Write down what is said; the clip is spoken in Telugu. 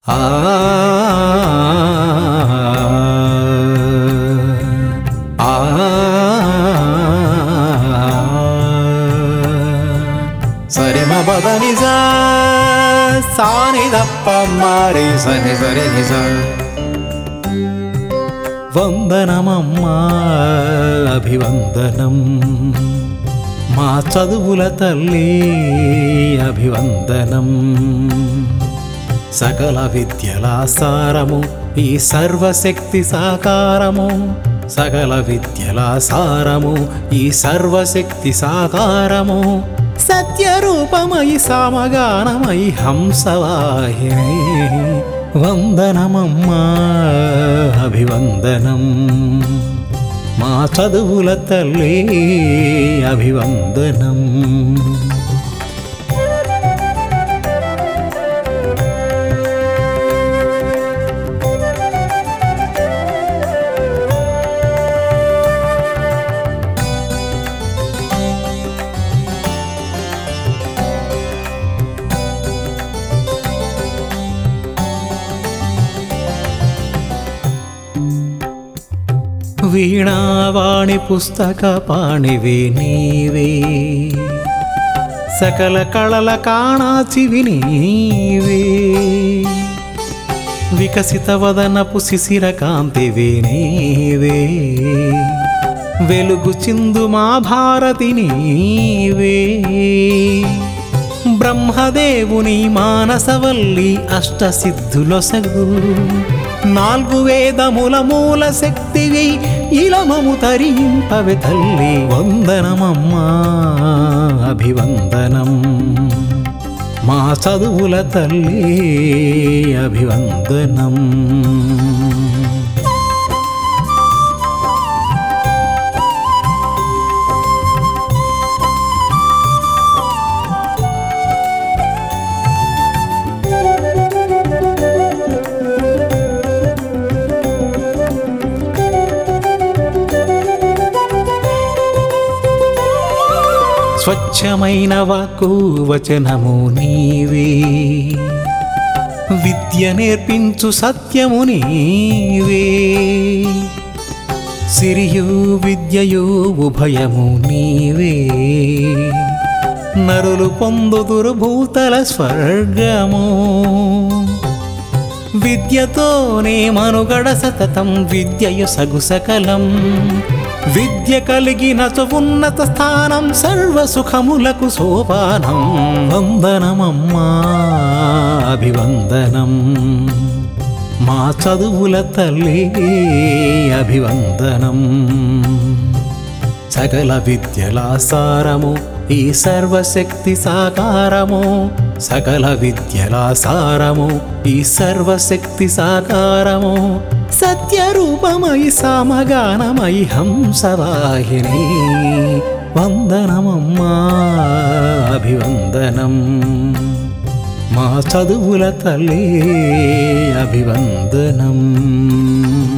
ఆ ఆ సరి మ పద నిజ సాని దప్ప మారి సని సరి నిజ వందనమమ్మా అభివందనం మా చదువుల తల్లి అభివందనం సకల విద్యల సారము ఈ సర్వశక్తి సాకారము సకల విద్యల సారము ఈ సర్వశక్తి సాకారము సత్యరూపమై సామగానమై హంసవాహిని వందనమమ్మా అభివందనం మా చదువుల తల్లి అభివందనం వీణావాణి పుస్తక పాణివి నీవే సకల కళల కాణాచివి నీవే వికసిత వదనపు శిశిర కాంతివి నీవే వెలుగు చిందు మా భారతి నీవే బ్రహ్మదేవుని మానసవల్లి అష్టసిద్ధులొసగు నాలుగు వేదముల మూల శక్తివి ఇలమము తరింపవె తల్లి వందనమమ్మా అభివందనం మా చదువుల తల్లి అభివందనం స్వచ్ఛమైన వాక్కు వచనము నీవే విద్య నేర్పించు సత్యము నీవే సిరియు విద్యయు ఉభయము నీవే నరులు పొందుదురు భూతల స్వర్గము విద్యతోనే మనుగడ సతతం విద్యయు సగు సకలం విద్య కలిగిన ఉన్నత స్థానం సర్వ సుఖములకు సోపానం వందనమమ్మా అభివందనం మా చదువుల తల్లి అభివందనం సకల విద్యల సారము ఈ సర్వశక్తి సాకారము సకల విద్యల సారము ఈ సర్వశక్తి సాకారము సత్యరూపమై సామగానమై హంసవాహిని వందనమమ్మా అభివందనం మా చదువుల తల్లి అభివందనం